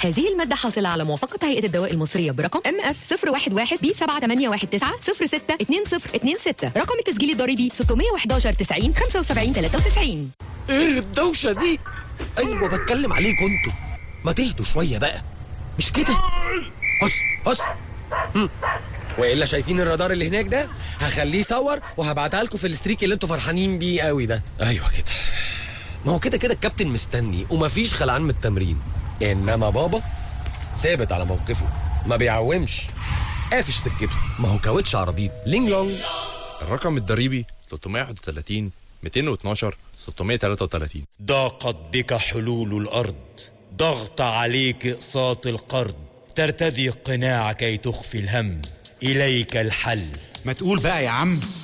هذه المادة حاصلة على موافقة هيئة الدواء المصرية برقم ام اف 011 بي 7819 062026 رقم التسجيل الضريبي 611 90 75 93 ايه الدوشة دي؟ ايوه بتكلم عليكم انتوا ما تهدوا شوية بقى مش كده؟ هص هص هم. والا شايفين الرادار اللي هناك ده هخليه يصور وهبعتها لكم في الستريك اللي انتوا فرحانين بيه قوي ده ايوه كده ما هو كده كده الكابتن مستني ومفيش خلعان من التمرين انما بابا ثابت على موقفه ما بيعومش قافش سكته ما هو كاوتش عربيط لينج لونج الرقم الضريبي 331 212 633 ضاقت بك حلول الأرض ضغط عليك إقساط القرض ترتدي القناع كي تخفي الهم إليك الحل ما تقول بقى يا عم